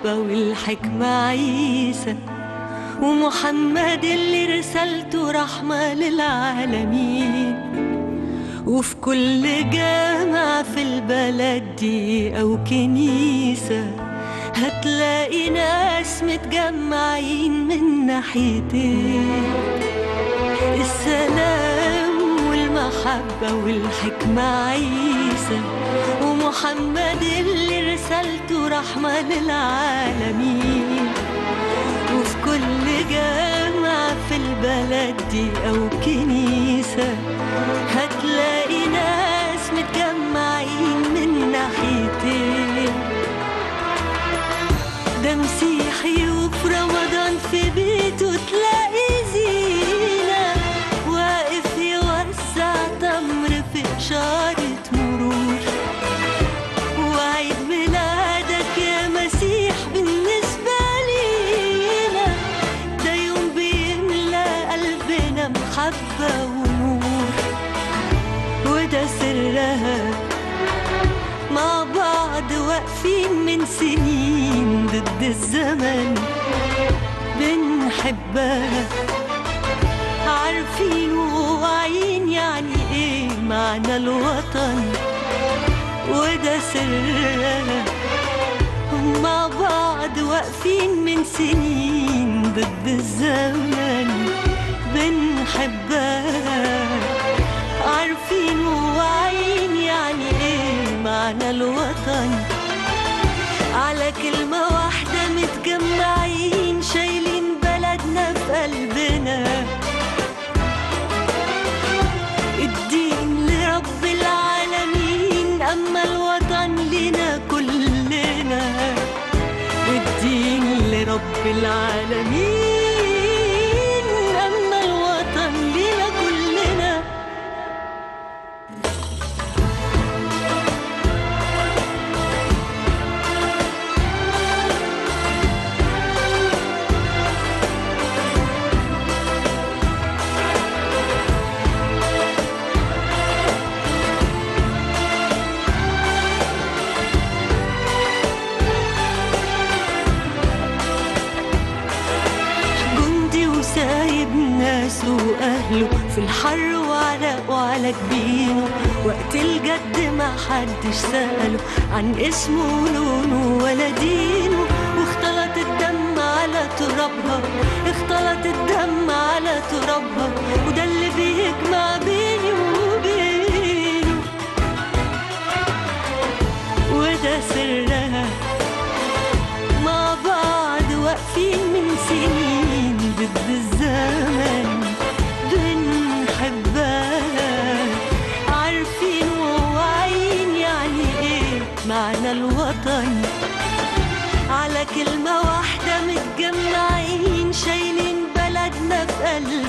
المحبة والحكمة عيسى ومحمد اللي رسالته رحمة للعالمين وفي كل جامع في البلد دي أو كنيسة هتلاقي ناس متجمعين من ناحيتين السلام والمحبة والحكمة عيسى ومحمد اللي رسالته رحمة للعالمين وفي كل جامع في البلد دي أو كنيسة هتلاقي ناس متجمعين من ناحيتين ده مسيحي وفي رمضان في بيته تلاقي زينة واقف يوزع تمر في إشارة مرور وعيد ميلادك يا مسيح بالنسبة لينا ده يوم بيملى قلبنا محبة ونور وده سرها مع بعض واقفين من سنين ضد الزمن بنحبها عارفين وواعيين يعني ايه معنى الوطن وده سرها مع بعض واقفين من سنين ضد الزمن بنحبها عارفين وواعيين يعني ايه معنى الوطن على كلمة واحدة متجمعين شايلين بلدنا في قلبنا الدين لرب العالمين أما الوطن لنا كلنا الدين لرب العالمين أما الوطن لنا كلنا جندي وسايب ناسه واهله في الحر وعرقه على جبينه وقت الجد ما حدش سأله عن اسمه ولونه ولا دينه واختلط الدم على ترابها اختلط الدم على ترابها وده اللي بيجمع بيني وبينه وده سرها مع بعض واقفين من سنين ضد الزمن بنحبها عارفين وواعيين يعني ايه معنى الوطن على كلمة واحدة متجمعين شايلين بلدنا في قلبنا